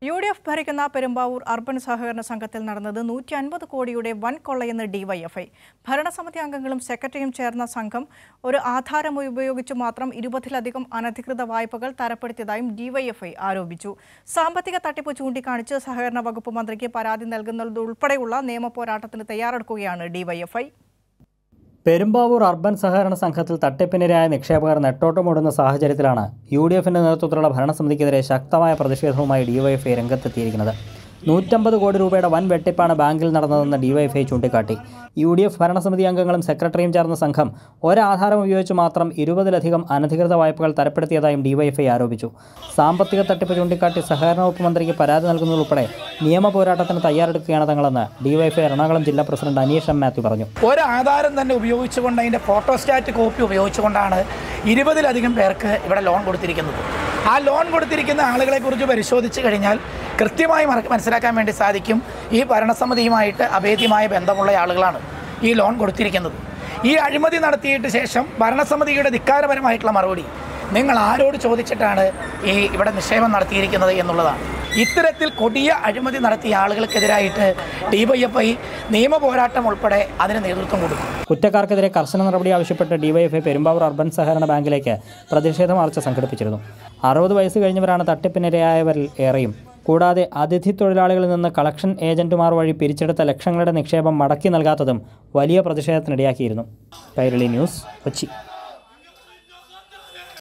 U D F ഭരിക്കുന്ന Perumbavoor urban സഹകരണ സംഘത്തിൽ നടന്നത് നൂറ്റി അൻപത് കോടിയുടെ വൻ കൊള്ളയെന്ന് ഡിവൈഎഫ്ഐ ഭരണസമിതി അംഗങ്ങളും സെക്രട്ടറിയും ചേർന്ന സംഘം ഒരു ആധാരം ഉപയോഗിച്ച് മാത്രം ഇരുപതിലധികം അനധികൃത വായ്പകൾ തരപ്പെടുത്തിയതായും ഡിവൈഎഫ്ഐ ആരോപിച്ചു സാമ്പത്തിക തട്ടിപ്പ് ചൂണ്ടിക്കാണിച്ച് സഹകരണ വകുപ്പ് മന്ത്രിക്ക് പരാതി നൽകുന്നതുൾപ്പെടെയുള്ള നിയമ പോരാട്ടത്തിന് തയ്യാറെടുക്കുകയാണ് ഡിവൈഎഫ്ഐ പെരുമ്പാവൂർ അർബൻ സഹകരണ സംഘത്തിൽ തട്ടിപ്പിനിരയായ നിക്ഷേപകർ നെട്ടോട്ടമോടുന്ന സാഹചര്യത്തിലാണ് യു ഡി എഫിൻ്റെ നേതൃത്വത്തിലുള്ള ഭരണസമിതിക്കെതിരെ ശക്തമായ പ്രതിഷേധവുമായി ഡിവൈഎഫ്ഐ രംഗത്തെത്തിയിരിക്കുന്നത് നൂറ്റമ്പത് കോടി രൂപയുടെ വൻ വെട്ടിപ്പാണ് ബാങ്കിൽ നടന്നതെന്ന് ഡിവൈഎഫ്ഐ ചൂണ്ടിക്കാട്ടി യു ഡി എഫ് ഭരണസമിതി അംഗങ്ങളും സെക്രട്ടറിയും ചേർന്ന സംഘം ഒരാധാരം ഉപയോഗിച്ച് മാത്രം ഇരുപതിലധികം അനധികൃത വായ്പകൾ തരപ്പെടുത്തിയതായും ഡിവൈഎഫ്ഐ ആരോപിച്ചു സാമ്പത്തിക തട്ടിപ്പ് ചൂണ്ടിക്കാട്ടി സഹകരണ വകുപ്പ് മന്ത്രിക്ക് പരാതി നൽകുന്നതുൾപ്പെടെ നിയമ പോരാട്ടത്തിന് തയ്യാറെടുക്കുകയാണ് തങ്ങളെന്ന് ഡിവൈഎഫ്ഐ എറണാകുളം ജില്ലാ പ്രസിഡന്റ് അനീഷ് എം മാത്യു പറഞ്ഞു ഒരാധാരം തന്നെ ഉപയോഗിച്ചുകൊണ്ട് അതിൻ്റെ ഫോട്ടോസ്റ്റാറ്റ് കോപ്പി ഉപയോഗിച്ചുകൊണ്ടാണ് ഇരുപതിലധികം പേർക്ക് ഇവിടെ ലോൺ കൊടുത്തിരിക്കുന്നത് ആ ലോൺ കൊടുത്തിരിക്കുന്ന ആളുകളെക്കുറിച്ച് പരിശോധിച്ച് കഴിഞ്ഞാൽ കൃത്യമായി മറ- മനസ്സിലാക്കാൻ വേണ്ടി സാധിക്കും ഈ ഭരണസമിതിയുമായിട്ട് അഭേദ്യമായ ബന്ധമുള്ള ആളുകളാണ് ഈ ലോൺ കൊടുത്തിരിക്കുന്നത് ഈ അഴിമതി നടത്തിയിട്ട് ശേഷം ഭരണസമിതിയുടെ ധിക്കാരപരമായിട്ടുള്ള മറുപടി നിങ്ങൾ ആരോട് ചോദിച്ചിട്ടാണ് ഈ ഇവിടെ നിക്ഷേപം നടത്തിയിരിക്കുന്നത് എന്നുള്ളതാണ് ഇത്തരത്തിൽ കൊടിയ അഴിമതി നടത്തിയ ആളുകൾക്കെതിരായിട്ട് ഡിവൈഎഫ്ഐ നിയമ പോരാട്ടം ഉൾപ്പെടെ അതിന് നേതൃത്വം കൊടുക്കും കുറ്റക്കാർക്കെതിരെ കർശന നടപടി ആവശ്യപ്പെട്ട് ഡിവൈഎഫ്ഐ പെരുമ്പാവൂർ അർബൻ സഹകരണ ബാങ്കിലേക്ക് പ്രതിഷേധ മാർച്ച് സംഘടിപ്പിച്ചിരുന്നു അറുപത് വയസ്സ് കഴിഞ്ഞവരാണ് തട്ടിപ്പിനിരയായവരിൽ ഏറെയും കൂടാതെ അതിഥി തൊഴിലാളികളിൽ നിന്ന് കളക്ഷൻ ഏജന്റുമാർ വഴി പിരിച്ചെടുത്ത ലക്ഷങ്ങളുടെ നിക്ഷേപം മടക്കി നൽകാത്തതും വലിയ പ്രതിഷേധത്തിനിടയാക്കിയിരുന്നു കൈരളി ന്യൂസ് കൊച്ചി